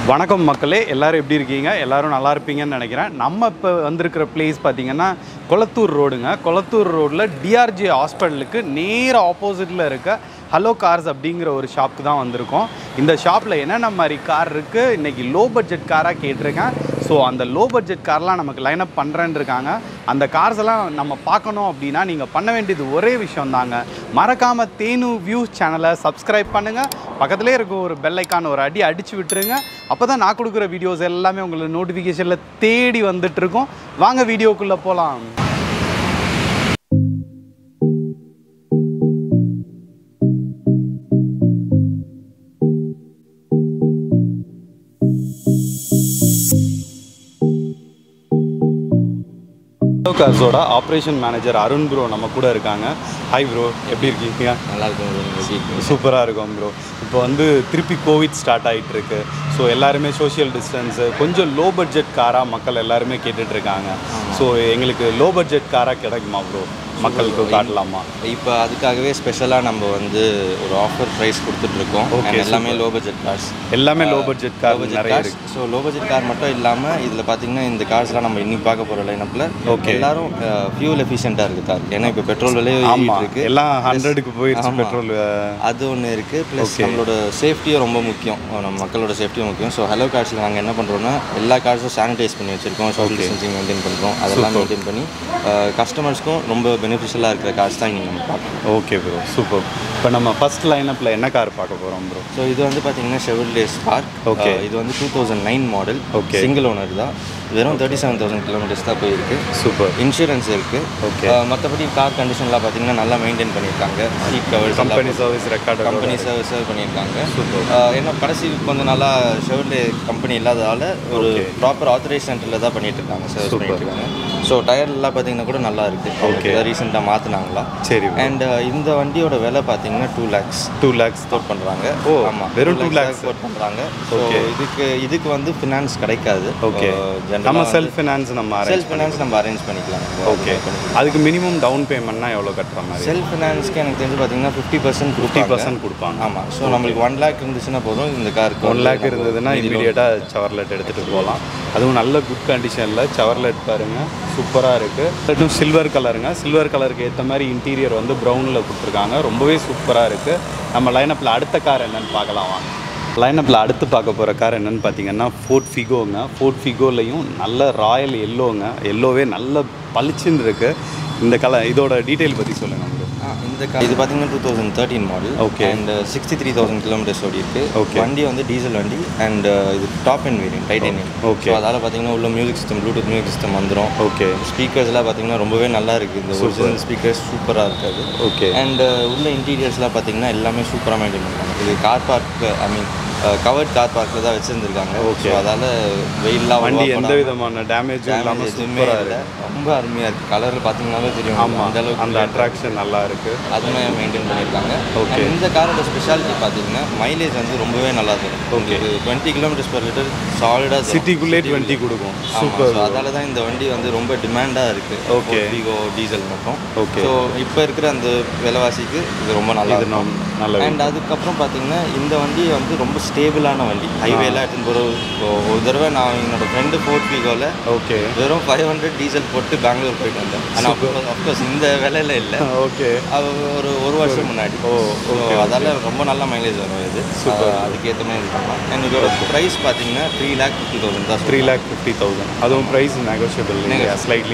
வணக்கம் மக்களே எல்லாரும் எப்படி இருக்கீங்க எல்லாரும் நல்லா இருப்பீங்கன்னு நினைக்கிறேன் நம்ம இப்போ வந்திருக்கிற பிளேஸ் பார்த்தீங்கன்னா கொளத்தூர் ரோடுங்க கொளத்தூர் ரோடில் டிஆர்ஜி ஹாஸ்பிட்டலுக்கு நேர ஆப்போசிட்டில் இருக்க ஹலோ கார்ஸ் அப்படிங்கிற ஒரு ஷாப்புக்கு தான் வந்திருக்கோம் இந்த ஷாப்பில் என்னென்ன மாதிரி கார் இருக்குது இன்றைக்கி லோ பட்ஜெட் காராக கேட்டிருக்கேன் ஸோ அந்த லோ பட்ஜெட் கார்லாம் நமக்கு லைன் அப் பண்ணுறேன்னு இருக்காங்க அந்த கார்ஸ் எல்லாம் நம்ம பார்க்கணும் அப்படின்னா நீங்கள் பண்ண வேண்டியது ஒரே விஷயம் தாங்க மறக்காமல் தேனு வியூஸ் சேனலை சப்ஸ்கிரைப் பண்ணுங்கள் பக்கத்துலேயே இருக்க ஒரு பெல் ஐக்கான் ஒரு அடி அடிச்சு விட்டுருங்க அப்போ தான் நான் கொடுக்குற வீடியோஸ் எல்லாமே உங்களுக்கு நோட்டிஃபிகேஷனில் தேடி வந்துட்டு இருக்கும் வாங்க வீடியோக்குள்ளே போகலாம் கார்ஸோட ஆப்ரேஷன் மேனேஜர் அருண் ப்ரோ நம்ம கூட இருக்காங்க ஹாய் ப்ரோ எப்படி இருக்கீங்க நல்லா இருக்கும் bro. எப்படி இருக்கீங்க? சூப்பராக இருக்கும் ப்ரோ இப்போ வந்து திருப்பி கோவிட் ஸ்டார்ட் ஆகிட்டு இருக்கு ஸோ எல்லாருமே சோஷியல் டிஸ்டன்ஸு கொஞ்சம் லோ பட்ஜெட் காராக மக்கள் எல்லாருமே கேட்டுட்டு இருக்காங்க ஸோ எங்களுக்கு லோ பட்ஜெட் காராக கிடைக்குமா ப்ரோ மக்களுக்கு காட்டலாமா இப்போ அதுக்காகவே ஸ்பெஷலாக நம்ம வந்து ஒரு ஆஃபர் ப்ரைஸ் கொடுத்துட்ருக்கோம் Okay, எல்லாமே லோ பட்ஜெட் கார்ஸ் எல்லாமே low budget low car budget நிறைய கார்ஸ் இருக்கு ஸோ லோ பட்ஜெட் கார் மட்டும் இல்லாமல் இதில் பார்த்தீங்கன்னா இந்த கார்ஸ்லாம் நம்ம இன்னைக்கு பார்க்க போகிற லைனப்பில் Okay. எல்லாரும் ஃபியூல் எஃபிஷியண்ட்டாக இருக்குது கார் ஏன்னா இப்போ பெட்ரோல் விலையும் ஆமாம் ஏறிட்டு இருக்கு எல்லாம் ஹண்ட்ரடுக்கு போயிடுச்சு ஆமா. பெட்ரோல் அது ஒன்று இருக்குது ப்ளஸ் நம்மளோட சேஃப்டியும் ரொம்ப முக்கியம் நம்ம மக்களோட சேஃப்டியும் முக்கியம் ஸோ ஹலோ கார்ஸில் நாங்கள் என்ன பண்ணுறோம்னா எல்லா கார்ஸும் சானிடைஸ் பண்ணி வச்சுருக்கோம் சோஷியல் டிஸ்டன்சிங் மெயின்டைன் பண்ணுறோம் அதெல்லாம் மெயின்டைன் பண்ணி கஸ்டமர்ஸ்க்கும் ரொம்ப பெனிஃபிஷியலாக இருக்கிற கார்ஸ் தான் இன்றைக்கி நம்ம பார்க்கணும் ஓகே ப்ரோ சூப்பர் இப்போ நம்ம ஃபர்ஸ்ட் லைனப்பில் என்ன கார் பார்க்க போகிறோம் ப்ரோ ஸோ இது வந்து பார்த்தீங்கன்னா ஷெவர்லே ஸ்பார்க் Okay. இது வந்து two thousand nine model Okay. Single owner தான் வெறும் தேர்ட்டி செவன் தௌசண்ட் கிலோமீட்டர்ஸ் தான் போயிருக்கு சூப்பர் இன்சூரன்ஸ் இருக்குது Okay. மற்றபடி கார் கண்டிஷன்லாம் பார்த்தீங்கன்னா நல்லா மெயின்டைன் பண்ணியிருக்காங்க seat covers company service record company service பண்ணியிருக்காங்க ஆஹ் ஏன்னா கடைசி கொஞ்சம் நாளா ஷெவர்லே கம்பெனி இல்லாததால ஒரு Okay. ப்ராப்பர் ஆத்தரைஸ் சென்டரில் தான் பண்ணிட்டு இருக்காங்க சர்வீஸ் பண்ணிட்டு இருக்காங்க ஸோ டயர்லாம் பார்த்தீங்கன்னா கூட நல்லா இருக்கு Okay. ரீசெண்டாக மாற்றினாங்களா சரி bro. அண்ட் இந்த வண்டியோட விலை பார்த்தீங்கன்னா two lakhs two lakhs quote பண்ணுறாங்க ஓ, ஆமாம் வெறும் 2 lakhs. கோட் பண்ணுறாங்க ஸோ Okay. இதுக்கு இதுக்கு வந்து ஃபினான்ஸ் கிடைக்காது ஓகே நம்ம செல்ஃப் ஃபினான்ஸ் நம்ம அரேஞ்ச் செல்ஃப் ஃபினான்ஸ் நம்ம அரேஞ்ச் பண்ணிக்கலாம் ஓகே அதுக்கு மினிமம் டவுன் பேமெண்ட்னா எவ்வளோ கட்டுற மாதிரி செல்ஃப் ஃபினான்ஸ்க்கு எனக்கு தெரிஞ்சு பார்த்தீங்கன்னா ஃபிஃப்டி பர்சன்ட் ஃபிஃப்டி பர்சன்ட் கொடுப்பாங்க ஆமாம் ஸோ நம்மளுக்கு ஒன் லேக் இருந்துச்சுன்னா போதும் இந்த காருக்கு ஒன் லேக் இருந்ததுன்னா இமீடியட்டாக சவர்லெட் எடுத்துகிட்டு போகலாம் அதுவும் நல்ல குட் கண்டிஷனில் சவர்லெட் பாருங்கள் சூப்பராக இருக்குது இன்னும் சில்வர் கலருங்க சில்வர் கலருக்கு ஏற்ற மாதிரி இன்டீரியர் வந்து ப்ரௌனில் கொடுத்துருக்காங்க ரொம்பவே சூப்பராக இருக்குது நம்ம லைனப்பில் அடுத்த கார் என்னன்னு பார்க்கலாம் வாங்க லைனப்பில் அடுத்து பார்க்க போகிற கார் என்னன்னு பார்த்தீங்கன்னா ஃபோர்ட் ஃபிகோங்க ஃபோர்ட் ஃபிகோலையும் நல்ல ராயல் எல்லோங்க எல்லோவே நல்ல பளிச்சுன்னு இருக்குது இந்த கலர் இதோட டீட்டெயில் பற்றி சொல்லுங்கள் ப்ரோ இந்த கார் இது பார்த்தீங்கன்னா two thousand thirteen model Okay. And sixty three thousand kilometres ஓடி இருக்கு Okay. வண்டி வந்து டீசல் வண்டி அண்ட் இது top and variant Titanium Okay. So அதால் பார்த்தீங்கன்னா உள்ள music system Bluetooth music system வந்துடும் ஓகே ஸ்பீக்கர்ஸ்லாம் பார்த்தீங்கன்னா ரொம்பவே நல்லா இருக்குது இந்த ஒரிஜினல் ஸ்பீக்கர்ஸ் சூப்பராக இருக்காது ஓகே அண்ட் உள்ள இன்டீரியர்ஸ்லாம் பார்த்தீங்கன்னா எல்லாமே சூப்பராக மெயின்டைன் பண்ணுறாங்க இது car park I mean covered car பார்க்கில் தான் வச்சுருந்துருக்காங்க Okay. ஸோ அதால் வெயில்லாம் வண்டி அவ்வளவா எந்த படாம- விதமான டேமேஜும் damage இல்லாமல் எதுவுமே சூப்பராக இல்லை இருக்குது ரொம்ப அருமையாக இருக்குது கலர் பார்த்தீங்கன்னாலே தெரியும் ஆமாம் அந்த அளவுக்கு அந்த அட்ராக்ஷன் நல்லா இருக்குது அதுவுமே மெயின்டைன் பண்ணியிருக்காங்க Okay. And இந்த காரோட ஸ்பெஷாலிட்டி பார்த்தீங்கன்னா மைலேஜ் வந்து ரொம்பவே நல்லா இருக்கும் உங்களுக்கு டுவெண்ட்டி கிலோமீட்டர்ஸ் பர் லிட்டர் சாலிடாக சிட்டிக்குள்ளே டுவெண்ட்டி கொடுக்கும் சூப்பர் ஸோ அதால தான் இந்த வண்டி வந்து ரொம்ப டிமாண்டாக இருக்குது Okay. வீகோ டீசல் மட்டும் Okay. ஸோ இப்போ இருக்கிற அந்த விலைவாசிக்கு இது ரொம்ப நல்லா இது இருக்கும் நம் நல்ல அண்ட் அதுக்கப்புறம் பார்த்தீங்கன்னா இந்த வண்டி வந்து ரொம்ப ஸ்டேபிளான வண்டி ஹைவேல எடுத்துன்னு போகிற ஒரு தடவை நான் என்னோட ஃப்ரெண்டு ஃபோர்ட் வீகோவில் ஓகே வெறும் ஃபைவ் ஹண்ட்ரட் டீசல் போட்டு பெங்களூர் போயிட்டு வந்தேன் ஆனால் அஃப்கோர்ஸ் இந்த விலையில இல்லை ஓகே அது ஒரு ஒரு வருஷம் முன்னாடி ஓ, ஸோ அதால ரொம்ப நல்ல மைலேஜ் வரும் இது சூப்பர் அதுக்கேற்ற மாதிரி இது பண்ணலாம் அண்ட் இதோட ப்ரைஸ் பார்த்தீங்கன்னா த்ரீ லேக் ஃபிஃப்டி தௌசண்ட் தான் த்ரீ லேக் ஃபிஃப்டி தௌசண்ட் அதுவும் price negotiable slightly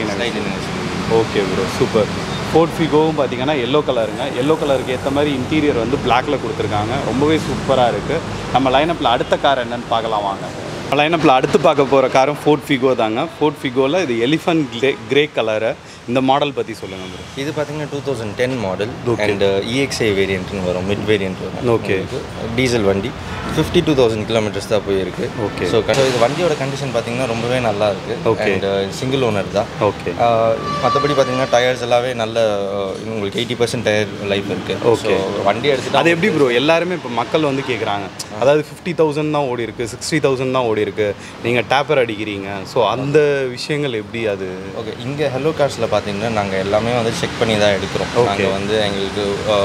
okay bro super Ford ஃபிகோவும் பார்த்தீங்கன்னா எல்லோ கலருங்க எல்லோ கலருக்கு ஏற்ற மாதிரி இன்டீரியர் வந்து பிளாக்ல கொடுத்துருக்காங்க ரொம்பவே சூப்பராக இருக்குது நம்ம லைனப்பில் அடுத்த கார் என்னன்னு பார்க்கலாம் வாங்க லைனப்பில் அடுத்து பார்க்க போகிற காரும் ஃபோர்ட் ஃபிகோ தாங்க ஃபோர்ட் ஃபிகோவில் இது எலிஃபண்ட் கிரே கிரே கலரு இந்த மாடல் பற்றி சொல்லுங்கள் ப்ரோ இது பார்த்தீங்கன்னா two thousand ten model and EXI வேரியன்ட்னு வரும் மிட் வேரியன்ட் வரும் Okay. டீசல் வண்டி ஃபிஃப்டி டூ தௌசண்ட் கிலோமீட்டர்ஸ் தான் போயிருக்கு Okay. ஸோ இது வண்டியோட கண்டிஷன் பார்த்தீங்கன்னா ரொம்பவே நல்லா இருக்கு Okay. அண்ட் சிங்கிள் ஓனர் தான் ஓகே மற்றபடி பார்த்தீங்கன்னா டயர்ஸ் எல்லாமே நல்ல அஹ், உங்களுக்கு எயிட்டி பர்சன்ட் டயர் லைஃப் இருக்கு Okay. ஸோ வண்டி எடுத்துட்டு அது எப்படி ப்ரோ எல்லாருமே இப்போ மக்கள் வந்து கேட்குறாங்க அதாவது ஃபிஃப்டி தௌசண்ட் தான் ஓடி இருக்கு சிக்ஸ்டி தௌசண்ட் தான் ஓடி இருக்கு நீங்கள் டேப்பர் அடிக்கிறீங்க ஸோ அந்த விஷயங்கள் எப்படி அது ஓகே இங்கே ஹலோ கார்ஸில் பார்த்தீங்கன்னா நாங்கள் எல்லாமே வந்து செக் பண்ணி தான் எடுக்கிறோம் நாங்கள் வந்து எங்களுக்கு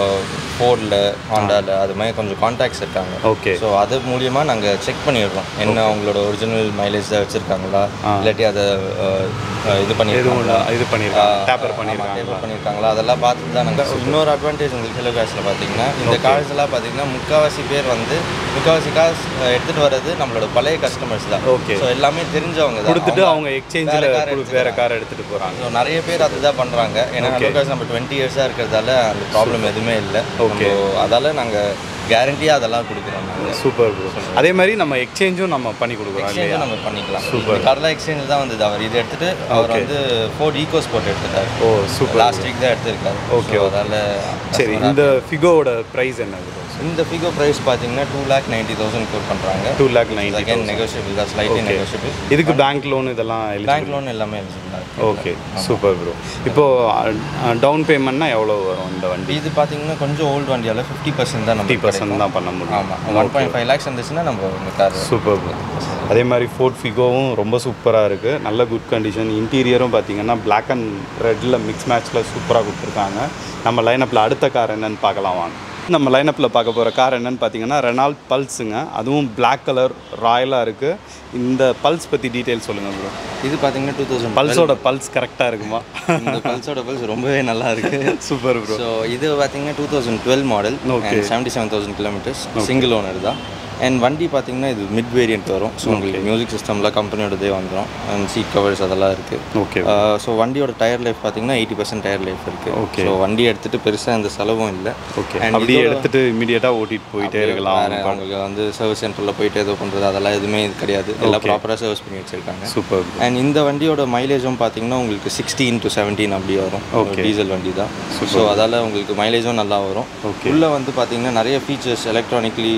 ஃபோர்டில் ஹாண்டாவில் அது மாதிரி கொஞ்சம் கான்டாக்ட்ஸ் இருக்காங்க ஓகே ஸோ அது மூலியமாக நாங்கள் செக் பண்ணிடுறோம் என்ன அவங்களோட ஒரிஜினல் மைலேஜ் தான் வச்சுருக்காங்களா இல்லாட்டி அதை அஹ், அஹ், இது பண்ணியிருக்காங்களா இது பண்ணியிருக்காங்க டேப்பர் பண்ணியிருக்காங்க டேபிள் பண்ணியிருக்காங்களா அதெல்லாம் பார்த்துட்டு தான் நாங்கள் இன்னொரு அட்வான்டேஜ் உங்களுக்கு ஹெலோ காசில் பார்த்தீங்கன்னா இந்த கார்ஸ் எல்லாம் பார்த்தீங்கன்னா முக்கால்வாசி பேர் வந்து முக்கால்வாசி கார்ஸ் எடுத்துகிட்டு வர்றது நம்மளோட பழைய கஸ்டமர்ஸ் தான் Okay. ஸோ எல்லாமே தெரிஞ்சவங்க தான் கொடுத்துட்டு அவங்க எக்ஸ்சேஞ்சில் வேற car வேற கார் எடுத்துகிட்டு போகிறாங்க ஸோ நிறைய பேர் அதுதான் பண்ணுறாங்க ஏன்னா ஹெலோ காஸ் நம்ம டுவெண்ட்டி இயர்ஸாக இருக்கிறதால அந்த ப்ராப்ளம் எதுவுமே இல்லை Okay. நம்ம அதால நாங்கள் கேரண்டியாக அதெல்லாம் கொடுக்குறோம் நாங்கள் சூப்பர் ப்ரோ அதே மாதிரி நம்ம எக்ஸ்சேஞ்சும் நம்ம பண்ணி கொடுக்குறோம் இல்லையா எக்ஸ்சேஞ்சும் நம்ம பண்ணிக்கலாம் சூப்பர் கடலா எக்ஸ்சேஞ்ச் தான் வந்தது அவர் இது எடுத்துட்டு அவர் வந்து ஃபோர்ட் ஈகோ ஸ்போர்ட் எடுத்துட்டார் ஓ சூப்பர் லாஸ்ட் வீக் தான் எடுத்திருக்காரு Okay, ஓகே அதால சரி இந்த ஃபிகோவோட ப்ரைஸ் என்ன ப்ரோ இந்த ஃபிகோ ப்ரைஸ் பார்த்தீங்கன்னா two lakh ninety thousand quote பண்ணுறாங்க two lakh ninety again negotiable தான் ஸ்லைட்லி நெகோஷியபிள் இதுக்கு பேங்க் லோன் இதெல்லாம் பேங்க் லோன் எல்லாமே eligible தான் இருக்கு. ஓகே சூப்பர் ப்ரோ இப்போ டவுன் பேமெண்ட்னா எவ்வளோ வரும் இந்த வண்டி இது பார்த்தீங்கன்னா கொஞ்சம் ஓல்டு வண்டியால் ஃபிஃப்டி பர்சன்ட் தான் நம்ம ஃபிஃப்டி பர்சன்ட் தான் பண்ண முடியும் ஆமாம் ஒன் பாயிண்ட் ஃபைவ் லேக்ஸ் இருந்துச்சுன்னா நம்ம இந்த கார் சூப்பர் ப்ரோ அதே மாதிரி ஃபோர்ட் ஃபிகோவும் ரொம்ப சூப்பராக இருக்குது நல்ல குட் கண்டிஷன் இன்டீரியரும் பார்த்தீங்கன்னா Black அண்ட் ரெட்டில் மிக்ஸ் மேட்ச்சில் சூப்பராக கொடுத்துருக்காங்க நம்ம லைனப்பில் அடுத்த கார் என்னன்னு பார்க்கலாம் வாங்க நம்ம லைனப்பில் பார்க்க போகிற கார் என்னன்னு பார்த்தீங்கன்னா ரெனால்ட் பல்ஸுங்க அதுவும் Black கலர் ராயலாக இருக்குது இந்த பல்ஸ் பற்றி டீட்டெயில் சொல்லுங்கள் ப்ரோ இது பார்த்தீங்கன்னா டூ தௌசண்ட் பல்ஸோட பல்ஸ் கரெக்டாக இருக்குமா இந்த பல்ஸோட பல்ஸ் ரொம்பவே நல்லா இருக்கு சூப்பர் ப்ரோ ஸோ இது பார்த்தீங்கன்னா two thousand twelve model seventy seven thousand kilometres single owner தான் அண்ட் வண்டி பார்த்தீங்கன்னா இது மிட் வேரியன்ட் வரும் ஸோ உங்களுக்கு மியூசிக் சிஸ்டம்லாம் கம்பெனியோடதே வந்துடும் அண்ட் சீட் கவர்ஸ் அதெல்லாம் இருக்குது ஓகே ஸோ வண்டியோட டயர் லைஃப் பார்த்தீங்கன்னா எயிட்டி பர்சன்ட் டயர் லைஃப் இருக்குது Okay. ஸோ வண்டி எடுத்துகிட்டு பெருசாக எந்த செலவும் இல்லை ஓகே அப்படியே எடுத்துகிட்டு இமீடியட்டாக ஓட்டிகிட்டு போயிட்டே இருக்கலாம் வேறு அவங்களுக்கு வந்து சர்வீஸ் சென்டரில் போயிட்டு ஏதோ பண்ணுறது அதெல்லாம் எதுவுமே இது கிடையாது எல்லாம் ப்ராப்பராக சர்வீஸ் பண்ணி வச்சுருக்காங்க சூப்பர் அண்ட் இந்த வண்டியோட மைலேஜும் பார்த்தீங்கன்னா உங்களுக்கு சிக்ஸ்டீன் டு செவன்டீன் அப்படி வரும் டீசல் வண்டி தான் ஸோ அதால் உங்களுக்கு மைலேஜும் நல்லா வரும் Okay. உள்ளே வந்து பார்த்தீங்கன்னா நிறைய features electronically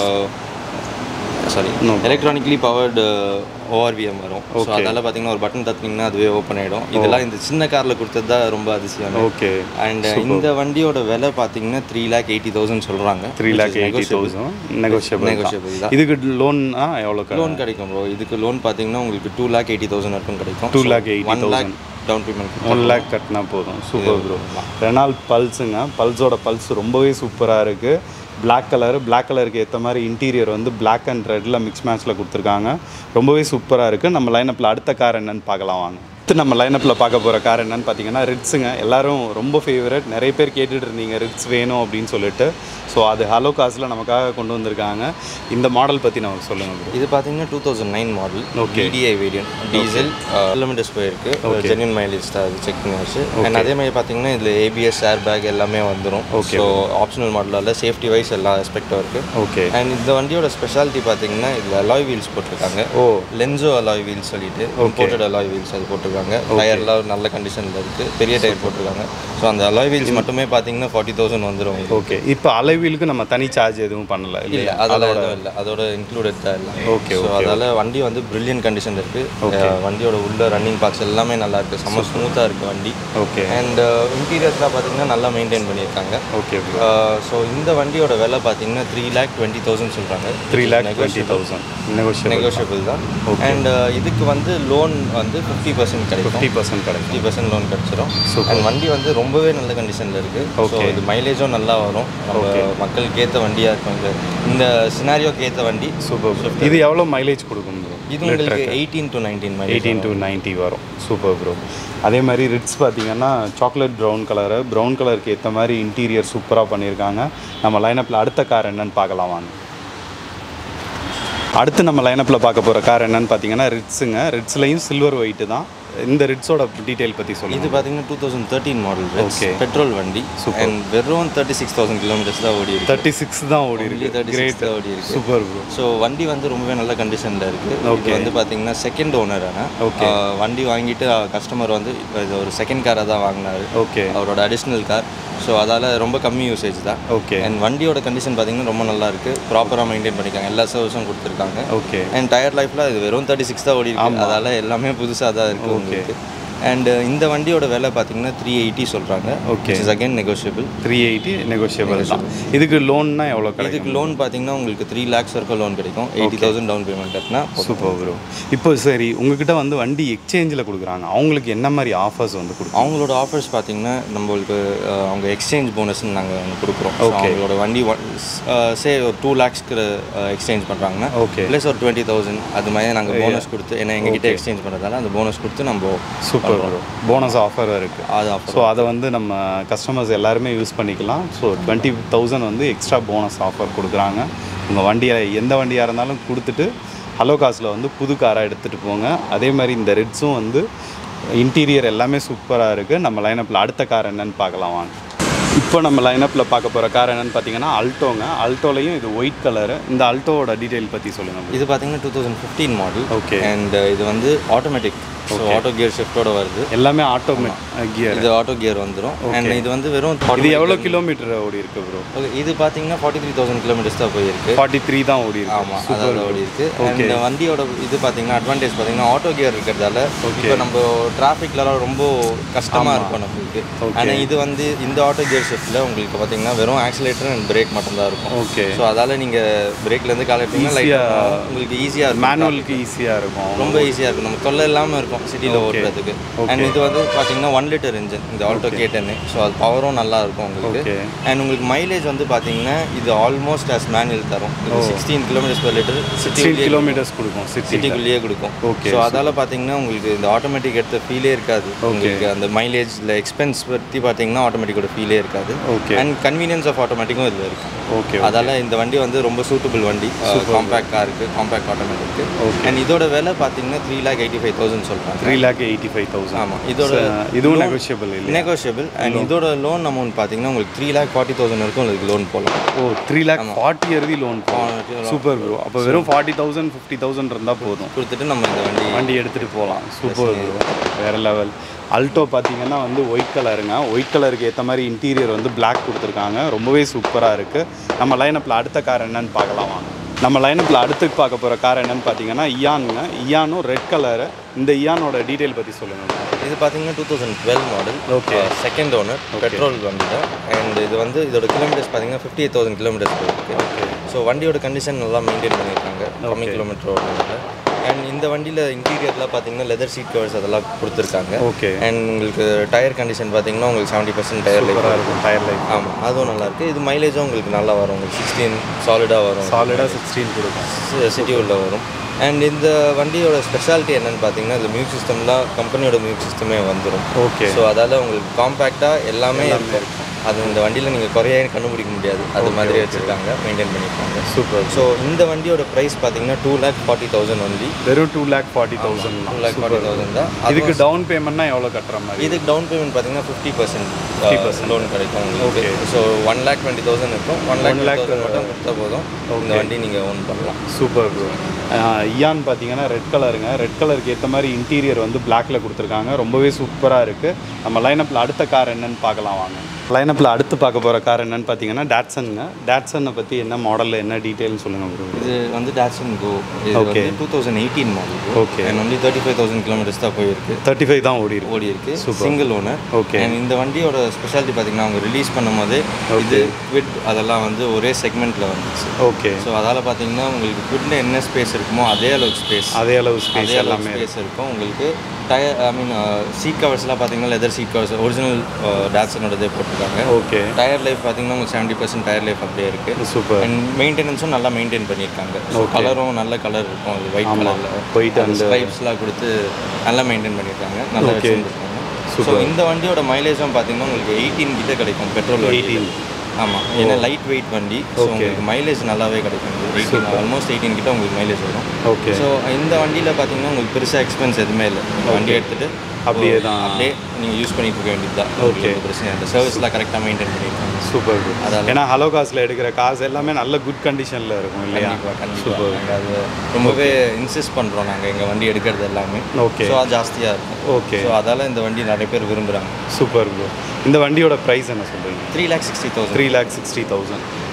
sorry electronically powered ORVM வரும் ஸோ அதனால் பார்த்தீங்கன்னா ஒரு பட்டன் தட்டினீங்கன்னா அதுவே ஓப்பன் ஆகிடும் இதெல்லாம் இந்த சின்ன காரில் கொடுத்தது தான் ரொம்ப அதிசயம் ஓகே அண்ட் இந்த வண்டியோட விலை பார்த்தீங்கன்னா த்ரீ லேக் எயிட்டி தௌசண்ட் சொல்கிறாங்க three lakh eighty thousand negotiable negotiable தான் இதுக்கு லோன்னா எவ்வளோ லோன் கிடைக்கும் ப்ரோ இதுக்கு லோன் பார்த்தீங்கன்னா உங்களுக்கு டூ லேக் எயிட்டி தௌசண்ட் வரைக்கும் கிடைக்கும் two lakh eighty one lakh down payment one lakh கட்டினா போதும் சூப்பர் ப்ரோ ரெனால்ட் பல்ஸுங்க பல்ஸோட பல்ஸ் ரொம்பவே சூப்பராக இருக்குது Black கலர் Black கலருக்கு ஏற்ற மாதிரி இன்டீரியர் வந்து Black அண்ட் ரெட்டில் மிக்ஸ் மேட்ச்சில் கொடுத்துருக்காங்க ரொம்பவே சூப்பராக இருக்குது நம்ம லைனப்பில் அடுத்த கார் என்னன்னு பார்க்கலாம் வாங்க அடுத்து நம்ம லைனப்பில் பார்க்க போகிற கார் என்னன்னு பார்த்தீங்கன்னா ரிட்ஸுங்க எல்லாரும் ரொம்ப ஃபேவரட் நிறைய பேர் கேட்டுட்டு இருந்தீங்க ரிட்ஸ் வேணும் அப்படின்னு சொல்லிட்டு ஸோ அது ஹலோ காசில் நமக்காக கொண்டு வந்திருக்காங்க இந்த மாடல் பற்றி நமக்கு சொல்லுங்கள் ப்ரோ இது பார்த்தீங்கன்னா two thousand nine model Okay. TDI variant diesel kilometres போயிருக்கு ஜென்யூன் மைலேஜ் தான் அது செக் பண்ணியாச்சு அண்ட் அதே மாதிரி பார்த்தீங்கன்னா இதில் ஏபிஎஸ் ஏர் பேக் எல்லாமே வந்துடும் ஸோ ஆப்ஷனல் மாடலில் சேஃப்டி வைஸ் எல்லா ஆஸ்பெக்டும் இருக்குது ஓகே அண்ட் இந்த வண்டியோட ஸ்பெஷாலிட்டி பார்த்தீங்கன்னா இதில் அலாய் வீல்ஸ் போட்டிருக்காங்க ஓ லென்சோ அலாய் வீல்ஸ் சொல்லிட்டு இம்போர்ட்டட் அலாய் வீல்ஸ் அது போட்டிருக்காங்க டயர்லாம் ஒரு நல்ல கண்டிஷனில் இருக்குது பெரிய டயர் போட்டிருக்காங்க ஸோ அந்த அலாய் வீல்ஸ் மட்டுமே பார்த்தீங்கன்னா ஃபார்ட்டி தௌசண்ட் வந்துடும் ஓகே இப்போ அலைவீலுக்கு நம்ம தனி சார்ஜ் எதுவும் பண்ணல இல்லை இல்லையா அதெல்லாம் எதுவும் இல்லை அதோட இன்க்ளூடட் தான் இல்லை Okay, ஸோ அதால் வண்டி வந்து பிரில்லியன் கண்டிஷன் இருக்குது வண்டியோட உள்ள ரன்னிங் பார்ட்ஸ் எல்லாமே நல்லா இருக்குது செம்ம ஸ்மூத்தாக இருக்குது வண்டி ஓகே அண்ட் இன்டீரியர்ஸ்லாம் பார்த்தீங்கன்னா நல்லா மெயின்டைன் பண்ணியிருக்காங்க ஓகே ப்ரோ ஸோ இந்த வண்டியோட விலை பார்த்தீங்கன்னா த்ரீ லேக் டுவெண்ட்டி தௌசண்ட் சொல்கிறாங்க three lakh twenty thousand negotiable negotiable தான் அண்ட் இதுக்கு வந்து லோன் வந்து ஃபிஃப்டி பர்சன்ட் கிடைக்கும் ஃபிஃப்டி பர்சன்ட் கிடைக்கும் ஃபிஃப்டி பர்சன்ட் லோன் கிடச்சிரும் அண்ட் வண்டி வந்து ரொம்பவே நல்ல கண்டிஷனில் இருக்குது ஸோ இது மைலேஜும் நல்லா வரும் நம்ம மக்களுக்கு ஏற்ற வண்டியாக இருக்கும் இந்த இந்த சினாரியோக்கு ஏற்ற வண்டி சூப்பர் இது எவ்வளோ மைலேஜ் கொடுக்கும் ப்ரோ இது உங்களுக்கு eighteen to nineteen mileage eighteen to ninety வரும் சூப்பர் ப்ரோ அதே மாதிரி ரிட்ஸ் பார்த்தீங்கன்னா சாக்லேட் ப்ரௌன் கலரு ப்ரௌன் கலருக்கு ஏற்ற மாதிரி இன்டீரியர் சூப்பராக பண்ணியிருக்காங்க நம்ம லைனப்பில் அடுத்த கார் என்னன்னு பார்க்கலாம் வாங்க அடுத்து நம்ம லைனப்பில் பார்க்க போகிற கார் என்னன்னு பார்த்தீங்கன்னா ரிட்ஸுங்க ரிட்ஸ்லையும் சில்வர் ஒயிட்டு தான் இந்த ரிட்ஸோட டீட்டெயில் பற்றி சொல்லுங்கள் இது பார்த்தீங்கன்னா two thousand thirteen model Okay. Petrol வண்டி அண்ட் வெறும் தேர்ட்டி சிக்ஸ் தௌசண்ட் கிலோமீட்டர்ஸ் தான் ஓடி இருக்கு தேர்ட்டி சிக்ஸ் தான் ஓடி இருக்கு தேர்ட்டி சிக்ஸ் தான் ஓடி இருக்கு சூப்பர் ப்ரோ ஸோ வண்டி வந்து ரொம்பவே நல்ல கண்டிஷனில் இருக்குது இது வந்து பார்த்தீங்கன்னா செகண்ட் ஓனர் Okay. வண்டி வாங்கிட்டு கஸ்டமர் வந்து இப்ப இது ஒரு செகண்ட் காராக தான் வாங்கினாரு ஓகே அவரோட அடிஷ்னல் கார் ஸோ அதால் ரொம்ப கம்மி யூசேஜ் தான் ஓகே அண்ட் வண்டியோட கண்டிஷன் பார்த்தீங்கன்னா ரொம்ப நல்லா இருக்கு ப்ராப்பராக மெயின்டைன் பண்ணிருக்காங்க எல்லா சர்வீஸும் கொடுத்துருக்காங்க ஓகே அண்ட் டயர் லைஃப்பில் இது வெறும் தேர்ட்டி சிக்ஸ் தான் ஓடி இருக்கு அதால் எல்லாமே புதுசாக தான் இருக்குது உங்களுக்கு அண்ட் இந்த வண்டியோட விலை பார்த்தீங்கன்னா த்ரீ எயிட்டி சொல்கிறாங்க Okay. Is again negotiable three eighty negotiable தான் இதுக்கு லோன்னா எவ்வளோ கிடைக்கும் இதுக்கு லோன் பார்த்தீங்கன்னா உங்களுக்கு த்ரீ லேக்ஸ் வரைக்கும் லோன் கிடைக்கும் எயிட்டி தௌசண்ட் டவுன் பேமெண்ட் கட்டினா சூப்பர் ப்ரோ இப்போ சரி உங்ககிட்ட வந்து வண்டி எக்ஸ்சேஞ்சில் கொடுக்குறாங்க அவங்களுக்கு என்ன மாதிரி ஆஃபர்ஸ் வந்து கொடுக்கும் அவங்களோட ஆஃபர்ஸ் பார்த்தீங்கன்னா நம்மளுக்கு அஹ், அவங்க எக்ஸ்சேஞ்ச் போனஸ்னு நாங்கள் கொடுக்குறோம் So, அவங்களோட வண்டி சே ஒரு டூ லேக்ஸ்க்கு எக்ஸ்சேஞ்ச் பண்ணுறாங்கன்னா ஓகே ப்ளஸ் ஒரு டுவெண்ட்டி தௌசண்ட் அது மாதிரி நாங்கள் போனஸ் கொடுத்து ஏன்னா எங்ககிட்ட எக்ஸ்சேஞ்ச் பண்ணுறதால அந்த போனஸ் கொடுத்து நம்ம சூப்பர் ப்ரோ போனஸ் ஆஃபர் இருக்குது அது ஆஃபர் ஸோ அதை வந்து நம்ம கஸ்டமர்ஸ் எல்லாருமே யூஸ் பண்ணிக்கலாம் ஸோ டுவெண்ட்டி தௌசண்ட் வந்து எக்ஸ்ட்ரா போனஸ் ஆஃபர் கொடுக்குறாங்க உங்கள் வண்டியை எந்த வண்டியாக இருந்தாலும் கொடுத்துட்டு ஹலோ காசில் வந்து புது காராக எடுத்துகிட்டு போங்க அதே மாதிரி இந்த ரெட்ஸும் வந்து இன்டீரியர் எல்லாமே சூப்பராக இருக்குது நம்ம லைனப்பில் அடுத்த கார் என்னன்னு பார்க்கலாம் வாங்க இப்போ நம்ம லைனப்பில் பார்க்க போகிற கார் என்னன்னு பார்த்தீங்கன்னா அல்டோங்க அல்டோலையும் இது ஒயிட் கலரு இந்த அல்டோவோட டீட்டெயில் பற்றி சொல்லுங்கள் இது பார்த்தீங்கன்னா two thousand fifteen model okay and இது வந்து ஆட்டோமேட்டிக் ஸோ ஆட்டோ கியர் ஷிஃப்ட்டோட வருது எல்லாமே ஆட்டோமேட் கியர் இது ஆட்டோ கியர் வந்துடும் அண்ட் இது வந்து வெறும் இது எவ்வளோ கிலோமீட்டர் ஓடி இருக்கு ப்ரோ Okay, இது பார்த்தீங்கன்னா ஃபார்ட்டி த்ரீ தௌசண்ட் கிலோமீட்டர்ஸ் தான் போயிருக்கு ஃபார்ட்டி த்ரீ தான் ஓடி இருக்கு ஆமாம் அதாவது ஓடி இருக்கு அண்ட் இந்த வண்டியோட இது பார்த்தீங்கன்னா அட்வான்டேஜ் பார்த்தீங்கன்னா ஆட்டோ கியர் இருக்கிறதால இப்போ நம்ம டிராஃபிக்லலாம் ரொம்ப கஷ்டமாக இருக்கும் நம்மளுக்கு ஆனால் இது வந்து இந்த ஆட்டோ கியர் ஷிஃப்ட்டில் உங்களுக்கு பார்த்தீங்கன்னா வெறும் ஆக்சிலேட்டர் அண்ட் பிரேக் மட்டும்தான் இருக்கும் ஓகே ஸோ அதால் நீங்கள் பிரேக்லேருந்து கால் எடுத்தீங்கன்னா லைட் உங்களுக்கு ஈஸியாக இருக்கும் மேனுவலுக்கு ஈஸியாக இருக்கும் ரொம்ப ஈஸியாக இருக்கும் நம்ம தொல்லை இல்லாமல் இருக்கும் சிட்டியில் ஓட்டுறதுக்கு அண்ட் இது வந்து பார்த்தீங்கன்னா ஒன் லிட்டர் இன்ஜின் இந்த ஆல்டோ கேட்டன்னு ஸோ அது பவரும் நல்லா இருக்கும் உங்களுக்கு ஓகே அண்ட் உங்களுக்கு மைலேஜ் வந்து பார்த்தீங்கன்னா இது ஆல்மோஸ்ட் as மேனுவல் தரும் இது sixteen kilometres per litre sixteen city kilometres கொடுக்கும் சிட்டி சிட்டிக்குள்ளேயே கொடுக்கும் Okay, ஸோ அதால் பார்த்தீங்கன்னா உங்களுக்கு இந்த ஆட்டோமேட்டிக் எடுத்த ஃபீலே இருக்காது உங்களுக்கு அந்த மைலேஜில் எக்ஸ்பென்ஸ் பற்றி பார்த்தீங்கன்னா ஆட்டோமேட்டிக்கோட ஃபீலே இருக்காது ஓகே அண்ட் கன்வீனியன்ஸ் ஆஃப் ஆட்டோமேட்டிக்கும் இதில் இருக்கு ஓகே அதால இந்த வண்டி வந்து ரொம்ப சூட்டபிள் வண்டி காம்பேக்ட் காருக்கு காம்பேக்ட் ஆட்டோமேட்டிக் அண்ட் இதோட விலை பார்த்தீங்கன்னா three lakh eighty five thousand சொல்கிறாங்க three lakh eighty five thousand ஆமாம் இதோட இதுவும் நெகோஷியபிள் இல்லை நெகோஷியபிள் அண்ட் இதோட லோன் அமௌண்ட் பார்த்தீங்கன்னா உங்களுக்கு த்ரீ லேக் ஃபார்ட்டி தௌசண்ட் வரைக்கும் உங்களுக்கு லோன் போகலாம் ஓ த்ரீ லேக் ஃபார்ட்டி எழுதி லோன் சூப்பர் ப்ரோ அப்போ வெறும் ஃபார்ட்டி தௌசண்ட் ஃபிஃப்டி தௌசண்ட் இருந்தால் போதும் கொடுத்துட்டு நம்ம இந்த வண்டி வண்டி எடுத்துகிட்டு போகலாம் சூப்பர் ப்ரோ வேறு லெவல் அல்டோ பார்த்தீங்கன்னா வந்து ஒயிட் கலருங்க ஒயிட் கலருக்கு ஏற்ற மாதிரி இன்டீரியர் வந்து Black கொடுத்துருக்காங்க ரொம்பவே சூப்பராக இருக்குது நம்ம லைனப்பில் அடுத்த கார் என்னன்னு பார்க்கலாம் வாங்க நம்ம லைனப்பில் அடுத்து பார்க்க போகிற கார் என்னன்னு பார்த்தீங்கன்னா இயானுங்க இயானும் ரெட் கலரு இந்த இயானோட டீட்டெயில் பற்றி சொல்லுங்கள் இது பார்த்தீங்கன்னா two thousand twelve model Okay. Second owner petrol வண்டி தான் அண்ட் இது வந்து இதோட கிலோமீட்டர்ஸ் பார்த்தீங்கன்னா ஃபிஃப்டி எயிட் தௌசண்ட் கிலோமீட்டர்ஸ் போயிருக்கு ஸோ வண்டியோட கண்டிஷன் நல்லா மெயின்டைன் பண்ணியிருக்காங்க கம்மி கிலோமீட்டர் ஓடுறதுனால அண்ட் இந்த வண்டியில் இன்டீரியர்லாம் பார்த்தீங்கன்னா லெதர் சீட் கவர்ஸ் அதெல்லாம் கொடுத்துருக்காங்க ஓகே அண்ட் உங்களுக்கு டயர் கண்டிஷன் பார்த்தீங்கன்னா உங்களுக்கு செவன்ட்டி பர்சன்ட் டயர் லைஃப் சூப்பராக இருக்கும் டயர் லைஃப் ஆமாம் அதுவும் நல்லா இருக்கு இது மைலேஜும் உங்களுக்கு நல்லா வரும் உங்களுக்கு சிக்ஸ்டீன் சாலிடாக வரும் சாலிடாக சிக்ஸ்டீன் கொடுக்கும் சிட்டி உள்ள வரும் அண்ட் இந்த வண்டியோட ஸ்பெஷாலிட்டி என்னன்னு பார்த்தீங்கன்னா இந்த மியூசிக் சிஸ்டம்லாம் கம்பெனியோட மியூசிக் சிஸ்டமே வந்துடும் ஓகே ஸோ அதால் உங்களுக்கு காம்பேக்டாக எல்லாமே இருக்கும் அது இந்த வண்டியில் நீங்கள் குறையே கண்டுபிடிக்க முடியாது அது மாதிரி வச்சுருக்காங்க மெயின்டைன் பண்ணியிருக்காங்க சூப்பர் ஸோ இந்த வண்டியோட ப்ரைஸ் பார்த்தீங்கன்னா two lakh forty thousand only வெறும் two lakh forty thousand two lakh forty thousand தான் இதுக்கு டவுன் பேமெண்ட்னா எவ்வளோ கட்டுற மாதிரி இதுக்கு டவுன் பேமெண்ட் பார்த்தீங்கன்னா ஃபிஃப்டி பர்சன்ட் லோன் கிடைக்கும் உங்களுக்கு so one lakh twenty thousand இருக்கும் ஒன் லேக் லேக் மட்டும் கொடுத்தா போதும் இந்த வண்டி நீங்கள் ஓன் பண்ணலாம் சூப்பர் ப்ரோ இயான் பார்த்தீங்கன்னா ரெட் கலருங்க ரெட் கலருக்கு ஏற்ற மாதிரி இன்டீரியர் வந்து பிளாக்ல கொடுத்துருக்காங்க ரொம்பவே சூப்பராக இருக்குது நம்ம லைனப்பில் அடுத்த கார் என்னன்னு பார்க்கலாம் வாங்க லைனப்பில் அடுத்து பார்க்க போகிற கார் என்னன்னு பார்த்தீங்கன்னா டேட்சனுங்க டேட்சனை பற்றி என்ன மாடலில் என்ன டீட்டெயில்னு சொல்லுங்கள் ப்ரோ இது வந்து டாட்சன் கோ இது வந்து two thousand eighteen model Okay. And only thirty five thousand kilometres தான் போயிருக்கு தேர்ட்டி ஃபைவ் தான் ஓடி இருக்கு ஓடி இருக்கு சிங்கிள் ஓனர் ஓகே அண்ட் இந்த வண்டியோட ஸ்பெஷாலிட்டி பார்த்தீங்கன்னா அவங்க ரிலீஸ் பண்ணும்போது இது குவிட் அதெல்லாம் வந்து ஒரே செக்மெண்ட்டில் வந்துச்சு ஓகே ஸோ அதால் பார்த்தீங்கன்னா உங்களுக்கு குவிட்ல என்ன ஸ்பேஸ் இருக்குமோ அதே அளவுக்கு ஸ்பேஸ் அதே அளவு ஸ்பேஸ் அதே எல்லாமே அளவுக்கு ஸ்பேஸ் இருக்கும் உங்களுக்கு டயர் ஐ மீன் சீட் கவர்ஸ்லாம் பார்த்தீங்கன்னா லெதர் சீட் கவர்ஸ் ஒரிஜினல் டாட்ஸனோடதே போட்டிருக்காங்க ஓகே டயர் லைஃப் பார்த்தீங்கன்னா உங்களுக்கு செவன்ட்டி பர்சன்ட் டயர் லைஃப் அப்படியே இருக்குது சூப்பர் அண்ட் மெயின்டெனன்ஸும் நல்லா மெயின்டைன் பண்ணியிருக்காங்க ஸோ கலரும் நல்ல கலர் இருக்கும் அது ஒயிட் கலரில் போயிட்டு அந்த ஸ்ட்ரைப்ஸ்லாம் கொடுத்து நல்லா மெயின்டைன் பண்ணியிருக்காங்க நல்லா வச்சுருக்காங்க ஸோ இந்த வண்டியோட மைலேஜும் பார்த்தீங்கன்னா உங்களுக்கு எயிட்டீன் கிட்ட கிடைக்கும் பெட்ரோல் எயிட்டீன் ஆமாம் ஏன்னா லைட் வெயிட் வண்டி ஸோ உங்களுக்கு மைலேஜ் நல்லாவே கிடைக்கும் எயிட்டீன் ஆல்மோஸ்ட் எயிட்டீன் கிட்ட உங்களுக்கு மைலேஜ் வரும் ஓகே ஸோ இந்த வண்டியில் பார்த்தீங்கன்னா உங்களுக்கு பெருசாக எக்ஸ்பென்ஸ் எதுவுமே இல்லை இந்த வண்டி எடுத்துகிட்டு அப்படியே தான் அப்படியே நீங்கள் யூஸ் பண்ணிட்டு இருக்க வேண்டியது தான் ஓகே பிரச்சனை இல்லை சர்வீஸ்லாம் கரெக்டாக மெயின்டைன் பண்ணியிருக்காங்க சூப்பர் ப்ரோ அதால ஏன்னா ஹலோ காசில் எடுக்கிற காசு எல்லாமே நல்ல குட் கண்டிஷனில் இருக்கும் இல்லையா கண்டிப்பாக கண்டிப்பாக நாங்கள் அது ரொம்பவே இன்சிஸ்ட் பண்ணுறோம் நாங்கள் எங்கள் வண்டி எடுக்கிறது எல்லாமே ஓகே ஸோ அது ஜாஸ்தியாக இருக்கும் ஓகே ஸோ அதால் இந்த வண்டி நிறைய பேர் விரும்புகிறாங்க சூப்பர் ப்ரோ இந்த வண்டியோட ப்ரைஸ் என்ன சொல்கிறீங்க three lakh sixty thousand three lakh sixty thousand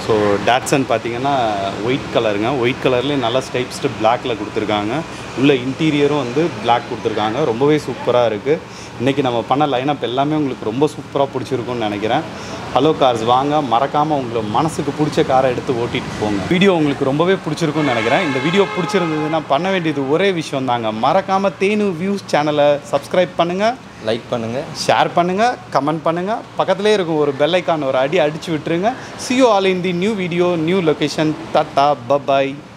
so Datsun பார்த்தீங்கன்னா ஒயிட் கலருங்க ஒயிட் கலர்லேயே நல்லா ஸ்டைப்ஸ்டு பிளாக்ல கொடுத்துருக்காங்க உள்ள இன்டீரியரும் வந்து பிளாக் கொடுத்துருக்காங்க ரொம்பவே சூப்பராக இருக்குது இன்றைக்கி நம்ம பண்ண லைனப் எல்லாமே உங்களுக்கு ரொம்ப சூப்பராக பிடிச்சிருக்கும்னு நினைக்கிறேன் ஹலோ கார்ஸ் வாங்க மறக்காமல் உங்களுக்கு மனசுக்கு பிடிச்ச காரை எடுத்து ஓட்டிட்டு போங்க வீடியோ உங்களுக்கு ரொம்பவே பிடிச்சிருக்கும்னு நினைக்கிறேன் இந்த வீடியோ பிடிச்சிருந்ததுன்னா பண்ண வேண்டியது ஒரே விஷயம் தாங்க மறக்காமல் தேனு வியூஸ் சேனலை சப்ஸ்கிரைப் பண்ணுங்கள் லைக் பண்ணுங்கள் ஷேர் பண்ணுங்கள் கமெண்ட் பண்ணுங்கள் பக்கத்துலேயே இருக்கும் ஒரு பெல் ஐக்கான் ஒரு அடி அடிச்சு விட்டுருங்க see you all in the new video new location tata bye bye